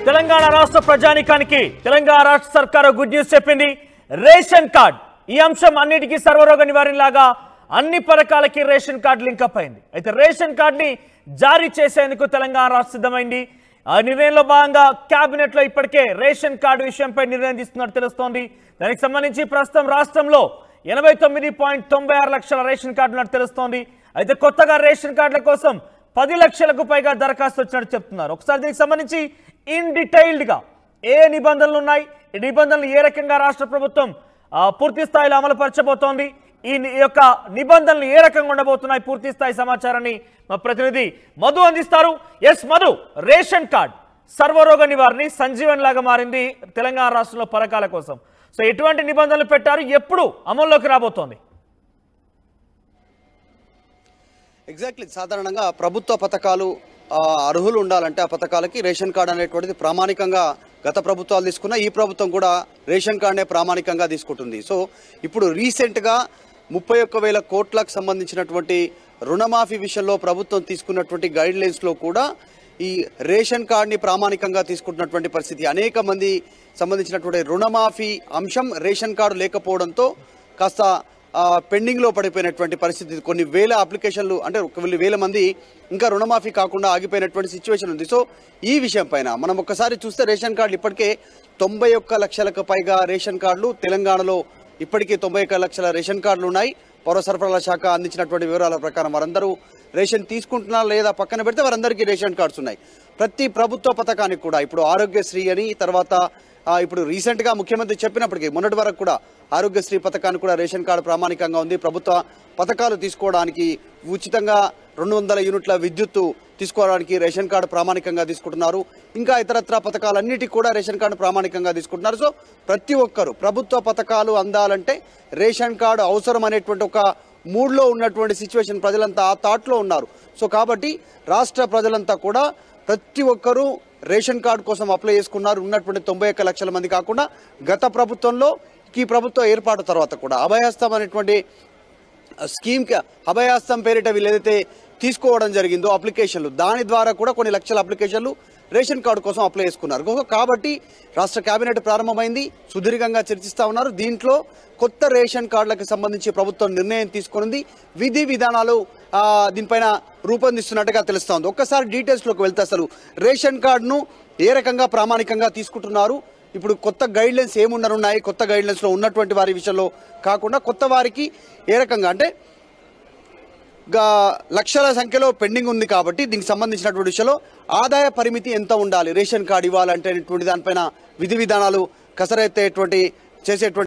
తెలంగాణ రాష్ట్ర ప్రజానికానికి తెలంగాణ రాష్ట్ర సర్కారు గుడ్ న్యూస్ చెప్పింది రేషన్ కార్డ్ ఈ అంశం అన్నిటికీ సర్వరోగ నివారణ లాగా అన్ని పథకాలకి రేషన్ కార్డు లింకప్ అయింది అయితే రేషన్ కార్డుని జారీ చేసేందుకు తెలంగాణ రాష్ట్ర సిద్ధమైంది ఆ నిర్ణయంలో భాగంగా కేబినెట్ లో ఇప్పటికే రేషన్ కార్డు విషయంపై నిర్ణయం తీసుకున్నట్టు తెలుస్తోంది దానికి సంబంధించి ప్రస్తుతం రాష్ట్రంలో ఎనభై తొమ్మిది పాయింట్ తొంభై ఆరు లక్షల రేషన్ కార్డులు ఉన్నట్టు తెలుస్తోంది అయితే కొత్తగా రేషన్ కార్డుల కోసం పది లక్షలకు పైగా దరఖాస్తు వచ్చినట్టు చెప్తున్నారు ఒకసారి దీనికి సంబంధించి ఇన్ డీటెయిల్డ్ గా ఏ నిబంధనలు ఉన్నాయి ఈ నిబంధనలు ఏ రకంగా రాష్ట్ర ప్రభుత్వం ఆ, పూర్తి స్థాయిలో అమలుపరచబోతోంది ఈ ని- ఈ యొక్క నిబంధనలు ఏ రకంగా ఉండబోతున్నాయి పూర్తి స్థాయి సమాచారాన్ని మా ప్రతినిధి మధు అందిస్తారు ఎస్ మధు రేషన్ కార్డ్ సర్వరోగ నివారణ సంజీవన్ లాగా మారింది తెలంగాణ రాష్ట్రంలో పథకాల కోసం సో ఎటువంటి నిబంధనలు పెట్టారు ఎప్పుడు అమల్లోకి రాబోతోంది ఎగ్జాక్ట్లీ సాధారణంగా ప్రభుత్వ పథకాలు ఆ, అర్హులు ఉండాలంటే ఆ పథకాలకి రేషన్ కార్డు అనేటువంటిది ప్రామాణికంగా గత ప్రభుత్వాలు తీసుకున్న ఈ ప్రభుత్వం కూడా రేషన్ కార్డునే ప్రామాణికంగా తీసుకుంటుంది సో ఇప్పుడు రీసెంట్గా ముప్పై ఒక్క వేల కోట్లకు సంబంధించినటువంటి రుణమాఫీ విషయంలో ప్రభుత్వం తీసుకున్నటువంటి గైడ్ లైన్స్లో కూడా ఈ రేషన్ కార్డుని ప్రామాణికంగా తీసుకుంటున్నటువంటి పరిస్థితి అనేక మంది సంబంధించినటువంటి రుణమాఫీ అంశం రేషన్ కార్డు లేకపోవడంతో కాస్త ఆ, పెండింగ్లో పడిపోయినటువంటి పరిస్థితి కొన్ని వేల అప్లికేషన్లు అంటే కొన్ని వేల మంది ఇంకా రుణమాఫీ కాకుండా ఆగిపోయినటువంటి సిచ్యువేషన్ ఉంది సో ఈ విషయం పైన మనం ఒక్కసారి చూస్తే రేషన్ కార్డులు ఇప్పటికే తొంభై ఒక్క లక్షలకు పైగా రేషన్ కార్డులు తెలంగాణలో ఇప్పటికే తొంభై ఒక్క లక్షల రేషన్ కార్డులు ఉన్నాయి పౌర సరఫరాల శాఖ అందించినటువంటి వివరాల ప్రకారం వారందరూ రేషన్ తీసుకుంటున్నారా లేదా పక్కన పెడితే వారందరికీ రేషన్ కార్డ్స్ ఉన్నాయి ప్రతి ప్రభుత్వ పథకానికి కూడా ఇప్పుడు ఆరోగ్యశ్రీ అని తర్వాత ఆ, ఇప్పుడు రీసెంట్గా ముఖ్యమంత్రి చెప్పినప్పటికీ మొన్నటి వరకు కూడా ఆరోగ్యశ్రీ పథకానికి కూడా రేషన్ కార్డు ప్రామాణికంగా ఉంది ప్రభుత్వ పథకాలు తీసుకోవడానికి ఉచితంగా రెండు వందల యూనిట్ల విద్యుత్తు తీసుకోవడానికి రేషన్ కార్డు ప్రామాణికంగా తీసుకుంటున్నారు ఇంకా ఇతరత్ర పథకాలన్నిటికీ కూడా రేషన్ కార్డు ప్రామాణికంగా తీసుకుంటున్నారు సో ప్రతి ఒక్కరు ప్రభుత్వ పథకాలు అందాలంటే రేషన్ కార్డు అవసరం అనేటువంటి ఒక మూడ్లో ఉన్నటువంటి సిచ్యువేషన్ ప్రజలంతా ఆ థాట్లో ఉన్నారు సో కాబట్టి రాష్ట్ర ప్రజలంతా కూడా ప్రతి ఒక్కరూ రేషన్ కార్డు కోసం అప్లై చేసుకున్నారు ఉన్నటువంటి తొంభై ఒక్క లక్షల మంది కాకుండా గత ప్రభుత్వంలో ఈ ప్రభుత్వం ఏర్పాటు తర్వాత కూడా అభయహస్తం అనేటువంటి స్కీమ్కి అభయాస్తం పేరిట వీళ్ళు ఏదైతే తీసుకోవడం జరిగిందో అప్లికేషన్లు దాని ద్వారా కూడా కొన్ని లక్షల అప్లికేషన్లు రేషన్ కార్డు కోసం అప్లై చేసుకున్నారు కనుక కాబట్టి రాష్ట్ర కేబినెట్ ప్రారంభమైంది సుదీర్ఘంగా చర్చిస్తా ఉన్నారు దీంట్లో కొత్త రేషన్ కార్డులకు సంబంధించి ప్రభుత్వం నిర్ణయం తీసుకున్నది విధి విధానాలు ఆ, దీనిపైన రూపొందిస్తున్నట్టుగా తెలుస్తోంది ఒక్కసారి డీటెయిల్స్లోకి వెళ్తే అసలు రేషన్ కార్డును ఏ రకంగా ప్రామాణికంగా తీసుకుంటున్నారు ఇప్పుడు కొత్త గైడ్ లైన్స్ ఏముండనున్నాయి కొత్త గైడ్ లైన్స్లో ఉన్నటువంటి వారి విషయంలో కాకుండా కొత్త వారికి ఏ రకంగా అంటే గా- లక్షల సంఖ్యలో పెండింగ్ ఉంది కాబట్టి దీనికి సంబంధించినటువంటి విషయంలో ఆదాయ పరిమితి ఎంత ఉండాలి రేషన్ కార్డు ఇవ్వాలంటే దానిపైన విధి విధానాలు కసరైతేటువంటి చేసేటువంటి